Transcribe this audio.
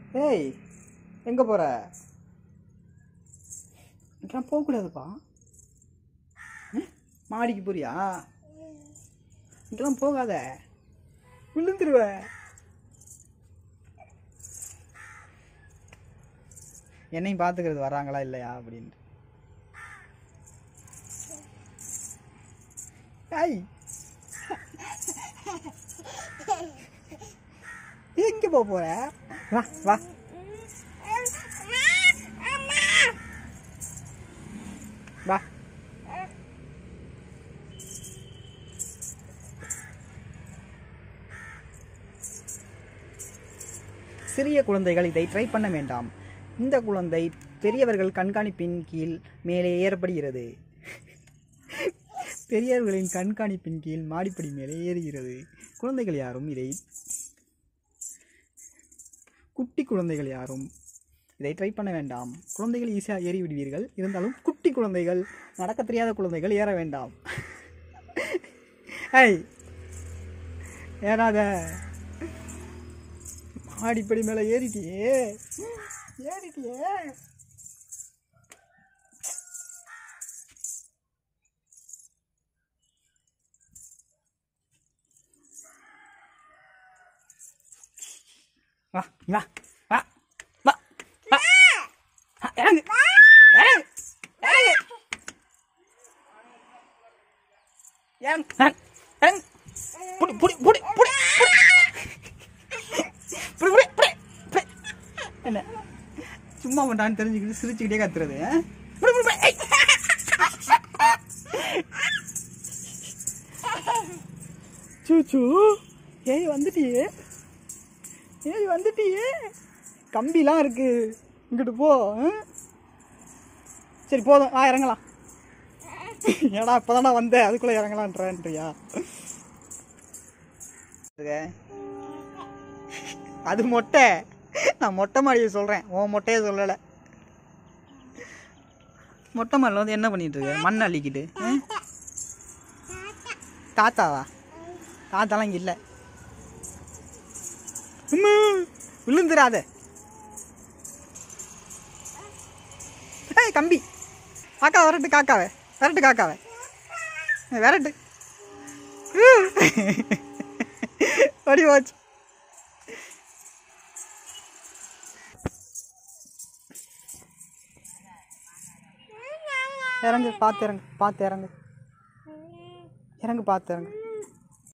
ஏய் எங்கே போகிற இதெல்லாம் போகக்கூடாதுப்பா ம்? மாடிக்கு போறியா இதெல்லாம் போகாத விழுந்துருவ என்னையும் பார்த்துக்கிறது வராங்களா இல்லையா அப்படின்ட்டு ஐய் எங்க போக போற வா வா வா சிறிய குழந்தைகள் இதை ட்ரை பண்ண வேண்டாம் இந்த குழந்தை பெரியவர்கள் கண்காணிப்பின் கீழ் மேலே ஏறப்படுகிறது பெரியவர்களின் கண்காணிப்பின் கீழ் மாடிப்படி மேலே ஏறுகிறது குழந்தைகள் யாரும் இதை குட்டி குழந்தைகள் யாரும் இதை ட்ரை பண்ண வேண்டாம் குழந்தைகள் ஈஸியாக ஏறி விடுவீர்கள் இருந்தாலும் குட்டி குழந்தைகள் நடக்க தெரியாத குழந்தைகள் ஏற வேண்டாம் ஐய் ஏறாத மாடிப்படி மேலே ஏறிட்டியே ஏறிட்டியே வா வா வா வா வா ஆ, இறங்கு இறங்கு இறங்கு இறங்கு இறங்கு இறங்கு புடி புடி புடி புடி புடி புடி புடி புடி என்ன சும்மா பண்ணான்னு தெரிஞ்சுக்கிட்டு சிரிச்சுக்கிட்டே கத்துறது ஆ? புடி புடி புடி ஐய். சூச்சு ஏய் வந்துட்டியே ஏய் வந்துட்டியே கம்பிலாம் இருக்கு இங்கிட்டு போ ஆ? சரி போதும் ஆ இறங்கலாம் ஏடா இப்போதானே வந்தேன் அதுக்குள்ளே இறங்கலான்றியா அது மொட்டை நான் மொட்டை மாடியை சொல்கிறேன் உன் மொட்டையை சொல்லலை மொட்டை மாடியில் வந்து என்ன பண்ணிட்டு இருக்க மண் அள்ளிக்கிட்டு ஆ? தாத்தாவா தாத்தாலாம் இங்கே இல்லை அம்மா, விழுந்துராத ஏய் கம்பி காக்கா விரட்டு காக்காவை விரட்டு காக்காவை ஏய், விரட்டு ஓடி போச்சு இறங்கு பார்த்து இறங்கு பார்த்து இறங்கு இறங்கு பார்த்து இறங்கு